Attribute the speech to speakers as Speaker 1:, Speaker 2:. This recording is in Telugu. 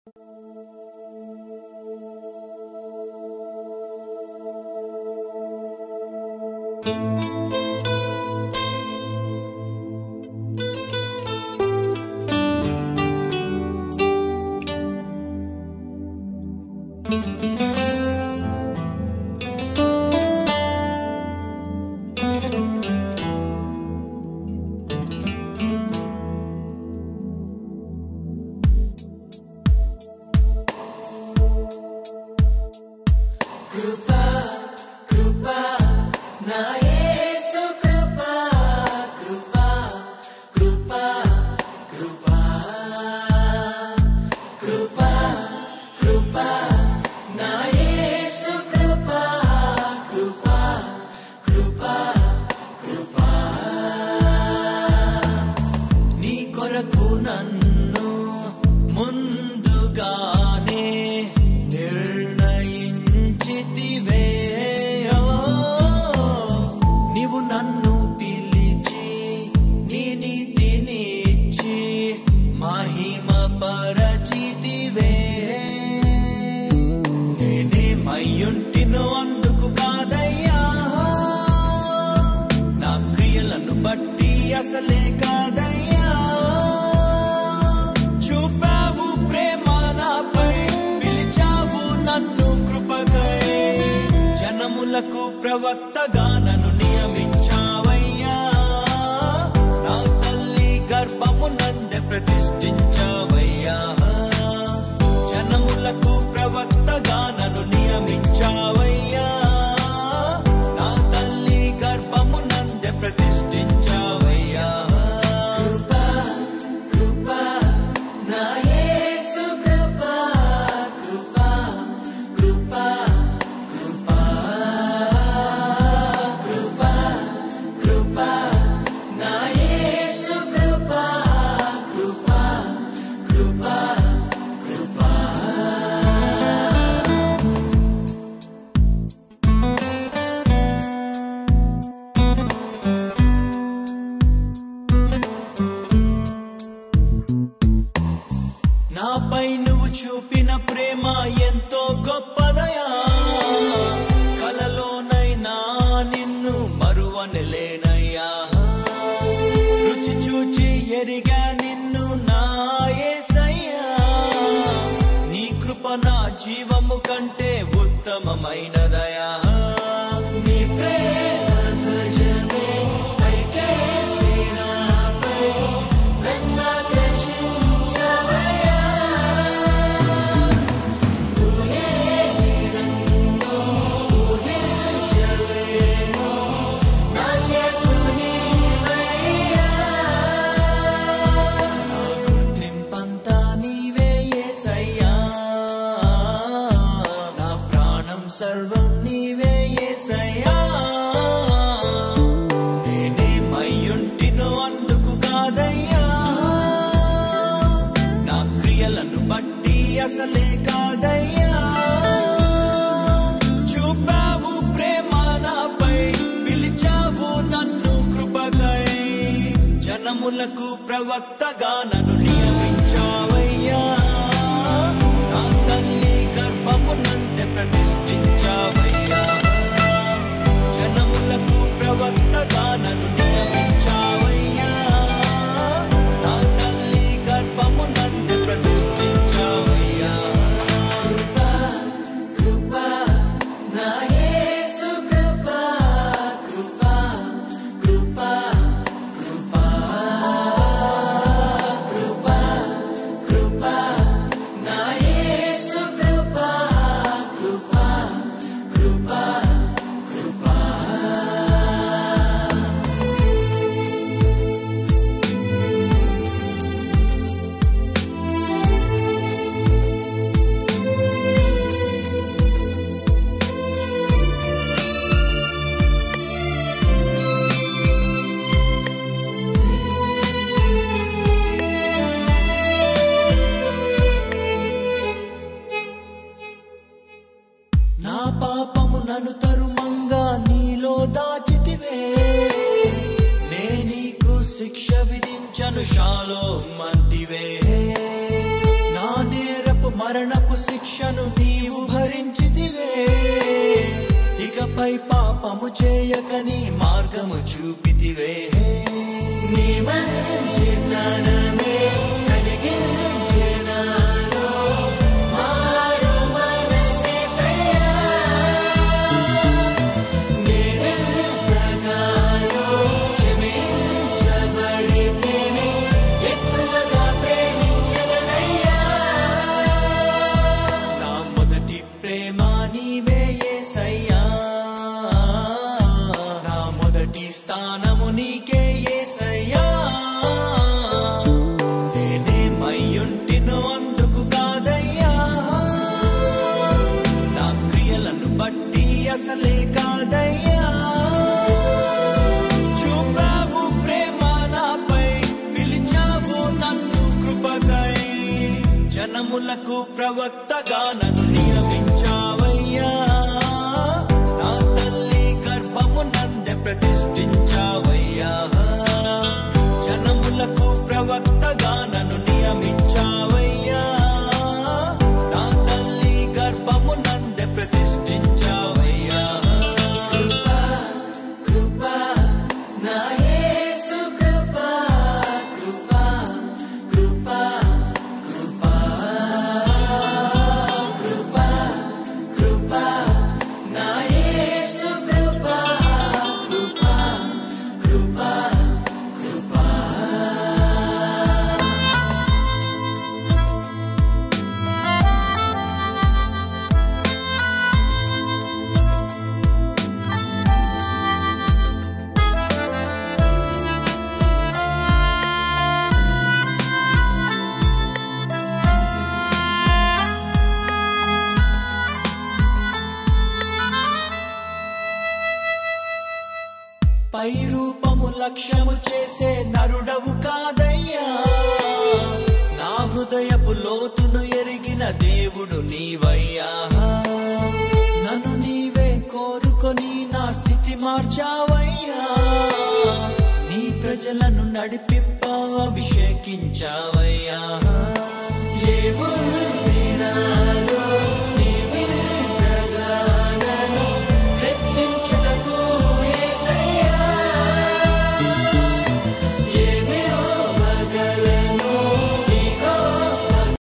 Speaker 1: నీ కొరకు నన్ను ముందుగానే నిర్ణయించితివే ఓ, నీవు నన్ను పిలిచి నీ నీతినిచ్చి మహిమ పరచితివే నేనేమయ్యుంటినో అందుకు కాదయ్యా నా క్రియలను బట్టి అసలే కాదయ్యా చూపావు ప్రేమ నాపై పిలిచావు నన్ను కృపకై జనములకు ప్రవక్తగా నన్ను నియమించావయ్యా నా తల్లి గర్భము నందే ప్రతిష్ఠించావయ్యా జనములకు ప్రవక్తగా నన్ను నియమించావయ్యా నా తల్లి గర్భము నందే ప్రతిష్ఠించావయ్యా నాపై నువ్వు చూపిన ప్రేమ ఎంతో గొప్పదయా కలలోనైనా నిన్ను మరువనలేనయ్యా రుచి చూచి ఎరిగా నిన్ను నా యేసయ్యా నీ కృప నా జీవము కంటే ఉత్తమమైనదయా నీ ప్రేమ ధ్వజమే పైకే తీరాపై నన్నాకర్షించవయ్యా. నువ్వు ఏ నిరంలో ఊహించలేను. నా శేషునివయ్యా. నా గుర్తింపంతా నీవే యేసయ్యా. నా ప్రాణం సర్వం నీవే యేసయ్యా. నేనేమయ్యుంటినో అందుకు కాదయ్యా నా క్రియలను బట్టి అసలే కాదయ్యా చూపావు ప్రేమ నాపై పిలిచావు నన్ను కృపకై జనములకు ప్రవక్తగా నన్ను నియమించావయ్యా నా తల్లి గర్భము నందే ప్రతిష్ఠించావయ్యా జనములకు ప్రవక్తగా నన్ను నియమించావయ్యా నా తల్లి గర్భము నందు ప్రతిష్ఠించావయ్యా నా పాపము నన్ను తరుమంగా నీలో దాచితివే నే నీకు శిక్ష విధించను శాలో మంటివే నా నేరపు మరణపు శిక్షను నీవు భరించితివే ఇకపై పాపము చేయక నీ మార్గము చూపితివే నీ మంచితనమే కలిగించే నాలో మారు మనసేసయ్యా. నేనెంతగానో క్షమించబడితిని, ఎక్కువగా ప్రేమించదనయ్యా. నా మొదటి ప్రేమ నీవే యేసయ్యా. నా మొదటి స్థానము నీకే యేసయ్యా. నేనేమయ్యుంటినో అందుకు కాదయ్యా నా క్రియలను బట్టి అసలే కాదయ్యా చూపావు ప్రేమ నాపై పిలిచావు నన్ను కృపకై జనములకు ప్రవక్తగా నన్ను నియమించావయ్యా నా తల్లి గర్భము నందె ప్రతిష్ఠించావయ్యా జనములకు ప్రవక్తగా నన్ను నియమించావయ్యా నా తల్లి గర్భము నందె ప్రతిష్ఠించావయ్యా కృపా నా యేసు కృపా కృపా కృపా కృపా కృపా కృపా నా యేసు కృపా కృపా కృపా కృపా పై రూపము లక్ష్యము చేసే నరుడవు కాదయ్యా నా హృదయపు లోతును ఎరిగిన దేవుడు నీవయ్యా నన్ను నీవే కోరుకొని నా స్థితి మార్చావయ్యా నీ ప్రజలను నడిపింప అభిషేకించావయ్యా ఏముంది నాలో